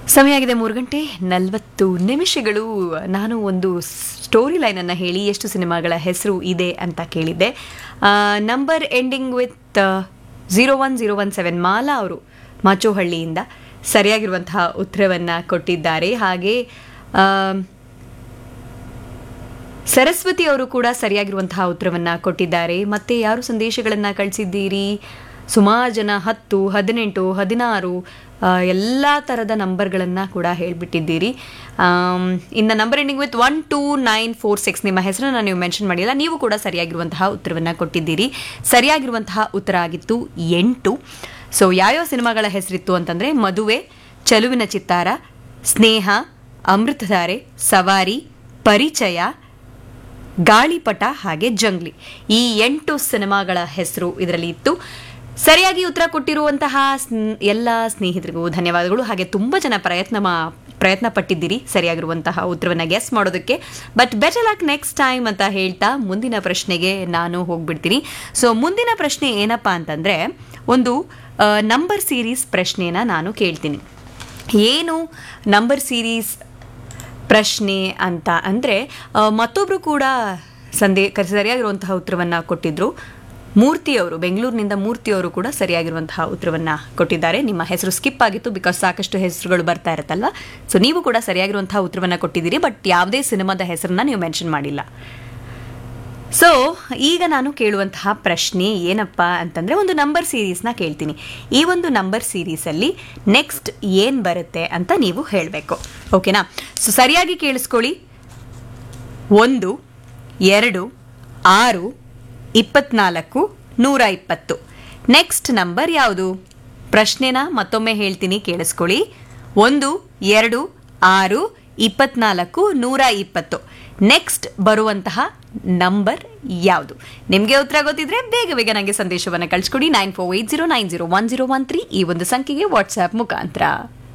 ಸಮಯ ಆಗಿದೆ ಮೂರು ಗಂಟೆ ನಲವತ್ತು ನಿಮಿಷಗಳು ನಾನು ಒಂದು ಸ್ಟೋರಿ ಲೈನನ್ನು ಹೇಳಿ ಎಷ್ಟು ಸಿನಿಮಾಗಳ ಹೆಸರು ಇದೆ ಅಂತ ಕೇಳಿದ್ದೆ number ending with zero one zero one seven Mala ಅವರು ಮಾಚೋಹಳ್ಳಿಯಿಂದ ಸರಿಯಾಗಿರುವಂತಹ ಉತ್ತರವನ್ನು ಕೊಟ್ಟಿದ್ದಾರೆ ಹಾಗೆ ಆ, ಸರಸ್ವತಿ ಅವರು ಕೂಡ ಸರಿಯಾಗಿರುವಂತಹ ಉತ್ತರವನ್ನು ಕೊಟ್ಟಿದ್ದಾರೆ ಮತ್ತೆ ಯಾರು ಸಂದೇಶಗಳನ್ನು ಕಳಿಸಿದ್ದೀರಿ ಸುಮಾರು ಜನ ಹತ್ತು ಹದಿನೆಂಟು ಹದಿನಾರು ಎಲ್ಲ ಥರದ ನಂಬರ್ಗಳನ್ನು ಕೂಡ ಹೇಳಿಬಿಟ್ಟಿದ್ದೀರಿ ಇನ್ನು number ending with one two nine four six ನಿಮ್ಮ ಹೆಸರನ್ನು ನೀವು ಮೆನ್ಷನ್ ಮಾಡಿಲ್ಲ ನೀವು ಕೂಡ ಸರಿಯಾಗಿರುವಂತಹ ಉತ್ತರವನ್ನು ಕೊಟ್ಟಿದ್ದೀರಿ ಸರಿಯಾಗಿರುವಂತಹ ಉತ್ತರ ಆಗಿತ್ತು ಎಂಟು ಸೊ ಯಾವ್ಯಾವ ಸಿನಿಮಾಗಳ ಹೆಸರಿತ್ತು ಅಂತಂದರೆ ಮದುವೆ ಚಲುವಿನ ಚಿತ್ತಾರ ಸ್ನೇಹ ಅಮೃತಧಾರೆ ಸವಾರಿ ಪರಿಚಯ ಗಾಳಿಪಟ ಹಾಗೆ ಜಂಗ್ಲಿ ಈ ಎಂಟು ಸಿನಿಮಾಗಳ ಹೆಸರು ಇದರಲ್ಲಿ ಇತ್ತು ಸರಿಯಾಗಿ ಉತ್ತರ ಕೊಟ್ಟಿರುವಂತಹ ಸ್ನ್- ಎಲ್ಲ ಸ್ನೇಹಿತರಿಗೂ ಧನ್ಯವಾದಗಳು ಹಾಗೆ ತುಂಬ ಜನ ಪ್ರಯತ್ನ ಮಾ- ಪ್ರಯತ್ನ ಪಟ್ಟಿದ್ದೀರಿ ಸರಿಯಾಗಿರುವಂತಹ ಉತ್ತರವನ್ನು ಗೆಸ್ ಮಾಡೋದಕ್ಕೆ but better luck next time ಅಂತ ಹೇಳ್ತಾ ಮುಂದಿನ ಪ್ರಶ್ನೆಗೆ ನಾನು ಹೋಗ್ಬಿಡ್ತೀನಿ ಸೊ ಮುಂದಿನ ಪ್ರಶ್ನೆ ಏನಪ್ಪಾ ಅಂತಂದರೆ ಒಂದು ನಂಬರ್ ಸೀರೀಸ್ ಪ್ರಶ್ನೆನ ನಾನು ಕೇಳ್ತೀನಿ ಏನು ನಂಬರ್ ಸೀರೀಸ್ ಪ್ರಶ್ನೆ ಅಂತ ಅಂದರೆ ಮತ್ತೊಬ್ಬರು ಕೂಡ ಸಂದೇ ಕ- ಸರಿಯಾಗಿರುವಂತಹ ಉತ್ತರವನ್ನು ಕೊಟ್ಟಿದ್ರು ಮೂರ್ತಿಯವರು ಬೆಂಗಳೂರಿನಿಂದ ಮೂರ್ತಿಯವರು ಕೂಡ ಸರಿಯಾಗಿರುವಂತಹ ಉತ್ತರವನ್ನು ಕೊಟ್ಟಿದ್ದಾರೆ ನಿಮ್ಮ ಹೆಸರು ಸ್ಕಿಪ್ ಆಗಿತ್ತು ಬಿಕಾಸ್ ಸಾಕಷ್ಟು ಹೆಸರುಗಳು ಬರ್ತಾ ಇರುತ್ತಲ್ವ ಸೊ ನೀವು ಕೂಡ ಸರಿಯಾಗಿರುವಂತಹ ಉತ್ತರವನ್ನು ಕೊಟ್ಟಿದ್ದೀರಿ ಬಟ್ ಯಾವುದೇ ಸಿನಿಮಾದ ಹೆಸರನ್ನ ನೀವು ಮೆನ್ಷನ್ ಮಾಡಿಲ್ಲ ಸೊ ಈಗ ನಾನು ಕೇಳುವಂತಹ ಪ್ರಶ್ನೆ ಏನಪ್ಪ ಅಂತಂದರೆ ಒಂದು ನಂಬರ್ ಸೀರೀಸ್ನ ಕೇಳ್ತೀನಿ ಈ ಒಂದು ನಂಬರ್ ಸೀರೀಸಲ್ಲಿ ನೆಕ್ಸ್ಟ್ ಏನು ಬರುತ್ತೆ ಅಂತ ನೀವು ಹೇಳಬೇಕು ಓಕೆನಾ ಸೊ ಸರಿಯಾಗಿ ಕೇಳಿಸ್ಕೊಳ್ಳಿ ಒಂದು ಎರಡು ಆರು ಇಪ್ಪತ್ನಾಲ್ಕು ನೂರ ಇಪ್ಪತ್ತು ನೆಕ್ಸ್ಟ್ ನಂಬರ್ ಯಾವುದು ಪ್ರಶ್ನೆನ ಮತ್ತೊಮ್ಮೆ ಹೇಳ್ತೀನಿ ಕೇಳಿಸ್ಕೊಳ್ಳಿ ಒಂದು ಎರಡು ಆರು ಇಪ್ಪತ್ನಾಲ್ಕು ನೂರ ಇಪ್ಪತ್ತು ನೆಕ್ಸ್ಟ್ ಬರುವಂತಹ ನಂಬರ್ ಯಾವುದು ನಿಮಗೆ ಉತ್ತರ ಗೊತ್ತಿದ್ರೆ ಬೇಗ ಬೇಗ ನನಗೆ ಸಂದೇಶವನ್ನು ಕಳಿಸ್ಕೊಡಿ nine four eight zero nine zero one zero one three ಈ ಒಂದು ಸಂಖ್ಯೆಗೆ ವಾಟ್ಸ್ಆ್ಯಪ್ ಮುಖಾಂತರ